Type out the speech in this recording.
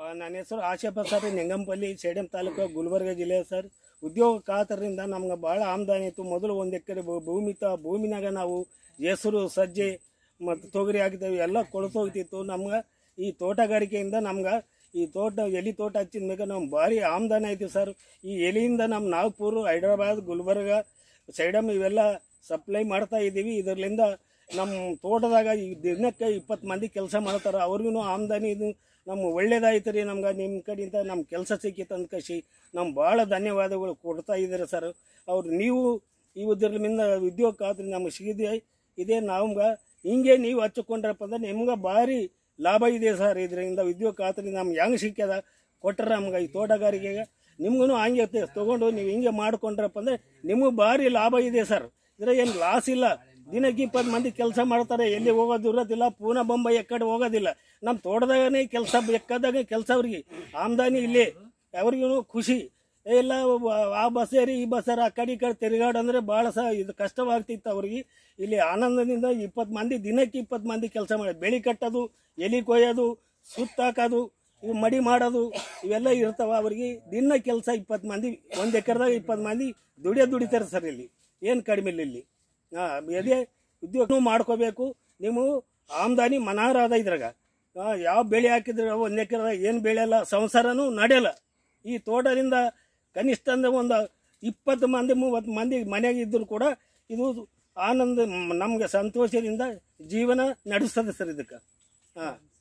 ಆ, ನನ್ನ ಹೆಸರು ಆಶಾ ಪ್ರಸಾದ್ ನೆಂಗಂಪಲ್ಲಿ ಸೇಡಂ ತಾಲೂಕು ಗುಲ್ಬರ್ಗ ಜಿಲ್ಲೆ ಸರ್ ಉದ್ಯೋಗ ಖಾತರಿಂದ ನಮ್ಗೆ ಭಾಳ ಆಮದಾನಿ ಇತ್ತು ಮೊದಲು ಒಂದು ಎಕರೆ ಭೂಮಿ ಇತ್ತು ಆ ಭೂಮಿನಾಗ ನಾವು ಹೆಸರು ಸಜ್ಜೆ ಮತ್ತು ತೊಗರಿ ಹಾಕಿದ್ದೇವೆ ಎಲ್ಲ ಕೊಳತೋಗ್ತಿತ್ತು ನಮ್ಗೆ ಈ ತೋಟಗಾರಿಕೆಯಿಂದ ನಮ್ಗೆ ಈ ತೋಟ ಎಲೆ ತೋಟ ಹಚ್ಚಿದ ಮೇಲೆ ನಮ್ಗೆ ಭಾರಿ ಆಮದಾನಿ ಐತಿ ಸರ್ ಈ ಎಲೆಯಿಂದ ನಮ್ಮ ನಾಗ್ಪುರ್ ಹೈದ್ರಾಬಾದ್ ಗುಲ್ಬರ್ಗ ಸೈಡಮ್ ಇವೆಲ್ಲ ಸಪ್ಲೈ ಮಾಡ್ತಾ ಇದ್ದೀವಿ ಇದರಿಂದ ನಮ್ಮ ತೋಟದಾಗ ಈ ದಿನಕ್ಕೆ ಇಪ್ಪತ್ತು ಮಂದಿ ಕೆಲಸ ಮಾಡ್ತಾರೆ ಅವ್ರಿಗೂ ಆಮದಾನಿ ಇದು ನಮ್ಮ ಒಳ್ಳೇದಾಯ್ತು ರೀ ನಮ್ಗೆ ನಿಮ್ಮ ಕಡೆಯಿಂದ ನಮ್ಮ ಕೆಲಸ ಸಿಕ್ಕಿತ್ತು ಅಂತ ಕಸಿ ನಮ್ಮ ಭಾಳ ಧನ್ಯವಾದಗಳು ಕೊಡ್ತಾ ಇದ್ದಾರೆ ಸರ್ ಅವ್ರು ನೀವು ಇವದ್ರಿಂದ ಉದ್ಯೋಗ ಖಾತ್ರಿ ನಮ್ಗೆ ಸಿಗಿದೆ ಇದೇ ನಮ್ಗೆ ಹಿಂಗೆ ನೀವು ಹಚ್ಚಿಕೊಂಡ್ರಪ್ಪ ಅಂದ್ರೆ ನಿಮ್ಗೆ ಭಾರಿ ಲಾಭ ಇದೆ ಸರ್ ಇದರಿಂದ ಉದ್ಯೋಗ ಖಾತ್ರಿ ನಮ್ಗೆ ಹೆಂಗೆ ಸಿಕ್ಕ್ಯದ ಕೊಟ್ಟರೆ ನಮ್ಗೆ ಈ ತೋಟಗಾರಿಕೆಗೆ ನಿಮ್ಗೂ ಹಂಗೆ ತೆ- ತಗೊಂಡು ನೀವು ಹಿಂಗೆ ಮಾಡ್ಕೊಂಡ್ರಪ್ಪ ಅಂದ್ರೆ ನಿಮಗೂ ಭಾರಿ ಲಾಭ ಇದೆ ಸರ್ ಇದ್ರೆ ಏನು ಲಾಸ್ ಇಲ್ಲ ದಿನಕ್ಕೆ ಇಪ್ಪತ್ತು ಮಂದಿ ಕೆಲಸ ಮಾಡ್ತಾರೆ ಎಲ್ಲಿ ಹೋಗೋದು ಇರೋದಿಲ್ಲ ಪೂನಾ ಬೊಂಬೈ ಎಕ್ಕಡೆ ಹೋಗೋದಿಲ್ಲ ನಮ್ಮ ತೋಟದಾಗನೇ ಕೆಲಸ ಬೇಕಾದಾಗ ಕೆಲಸ ಅವ್ರಿಗೆ ಆಮದಾನಿ ಇಲ್ಲೇ ಅವ್ರಿಗೂ ಖುಷಿ ಏ ಇಲ್ಲ ಒಬ್ಬ- ಆ ಬಸ್ಸೇರಿ ಈ ಬಸ್ಸೇರಿ ಆ ಕಡೆ ಈ ಕಡೆ ತಿರುಗಾಡು ಅಂದ್ರೆ ಭಾಳ ಸಹ ಇದು ಕಷ್ಟವಾಗ್ತಿತ್ತು ಅವ್ರಿಗೆ ಇಲ್ಲಿ ಆನಂದದಿಂದ ಇಪ್ಪತ್ತು ಮಂದಿ ದಿನಕ್ಕೆ ಇಪ್ಪತ್ತು ಮಂದಿ ಕೆಲಸ ಮಾಡಿ ಬೆಳಿ ಕಟ್ಟೋದು ಎಲಿ ಕೊಯ್ಯೋದು ಸುತ್ತ ಹಾಕೋದು ಇವು ಮಡಿ ಮಾಡೋದು ಇವೆಲ್ಲ ಇರ್ತಾವ ಅವ್ರಿಗೆ ದಿನ ಕೆಲಸ ಇಪ್ಪತ್ತು ಮಂದಿ ಒಂದು ಎಕರೆದಾಗ ಇಪ್ಪತ್ತು ಮಂದಿ ದುಡಿಯೋ ದುಡಿತಾರೆ ಸರ್ ಇಲ್ಲಿ ಏನು ಕಡಿಮೆ ಇಲ್ಲ ಇಲ್ಲಿ ಹಾಂ ಅದೇ ಉದ್ಯೋಗ ಮಾಡ್ಕೋಬೇಕು ನೀವು ಆಮದಾನಿ ಮನಾರಾದ ಇದ್ರಾಗ ಆ, ಯಾವ ಬೆಳೆ ಹಾಕಿದ್ರೆ ಒಂದು ಎಕರೆದಾಗ ಏನು ಬೆಳೆಯಲ್ಲ ಸಂಸಾರನೂ ನಡೆಯಲ್ಲ ಈ ತೋಟದಿಂದ ಕನಿಷ್ಠ ಅಂದ್ರೆ ಒಂದು ಇಪ್ಪತ್ತು ಮಂದಿ ಮೂವತ್ತು ಮಂದಿ ಮನೆಗೆ ಇದ್ದರೂ ಕೂಡ ಇದು ಆನಂದ ನಮಗೆ ಸಂತೋಷದಿಂದ ಜೀವನ ನಡೆಸ್ತದೆ ಸರ್ ಇದಕ್ಕೆ ಹಾಂ